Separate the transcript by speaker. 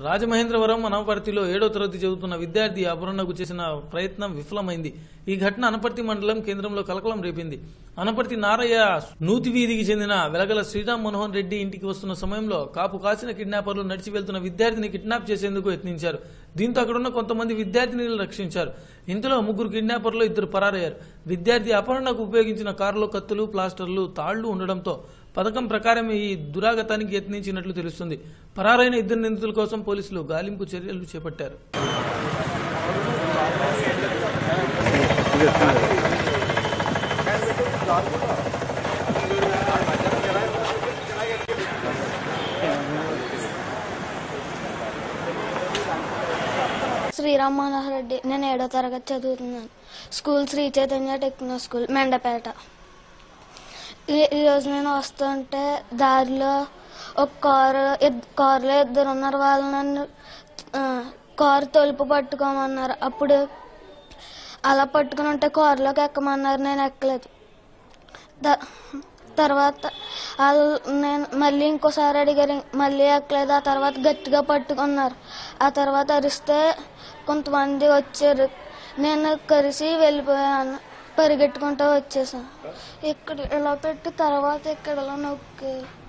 Speaker 1: రాజమహేంద్రవరం అనపర్తిలో ఏడో తరగతి చదువుతున్న విద్యార్థి అపహరణకు చేసిన ప్రయత్నం విఫలమైంది ఈ ఘటన అనపర్తి మండలం కేంద్రంలో కలకలం రేపింది అనపర్తి నారయ్య నూతి వీధికి చెందిన వెలగల శ్రీరామ్ మనోహన్ రెడ్డి ఇంటికి వస్తున్న సమయంలో కాపు కాసిన కిడ్నాపర్లు నడిచి వెళ్తున్న విద్యార్థిని కిడ్నాప్ చేసేందుకు యత్నించారు దీంతో అక్కడున్న కొంతమంది విద్యార్థినిలు రక్షించారు ఇంతలో ముగ్గురు కిడ్నాపర్లు ఇద్దరు పరారయ్యారు విద్యార్థి అపహరణకు ఉపయోగించిన కారులో కత్తులు ప్లాస్టర్లు తాళ్లు ఉండడంతో పథకం ప్రకారం ఈ దురాగతానికి యత్నించినట్లు తెలుస్తుంది పరారైన ఇద్దరు నిందితుల కోసం పోలీసులు గాలింపు చర్యలు చేపట్టారు
Speaker 2: శ్రీరామ్ మనోహర్ రెడ్డి నేను ఏడో తరగతి చదువుతున్నాను school Sri Chaitanya techno school Mandapeta ఈ- ఈరోజు నేను వస్తుంటే దారిలో ఒక కారు ఇద్- కారులో ఇద్దరు ఉన్నారు వాళ్ళు నన్ను ఆ, కారు తలుపు పట్టుకోమన్నారు అప్పుడు అలా పట్టుకుని ఉంటే కారులోకి ఎక్కమన్నారు నేను ఎక్కలేదు ద- తర్వాత వాళ్ళు నేను మళ్ళీ ఇంకోసారి అడిగారు మళ్ళీ ఎక్కలేదు ఆ తర్వాత గట్టిగా పట్టుకున్నారు ఆ తర్వాత అరిస్తే కొంతమంది వచ్చారు నేను కరిసి వెళ్ళిపోయాను పరిగెట్టుకుంటూ వచ్చేసాను ఇక్కడ ఇలా పెట్టి తర్వాత ఇక్కడ ఇలా నొక్కి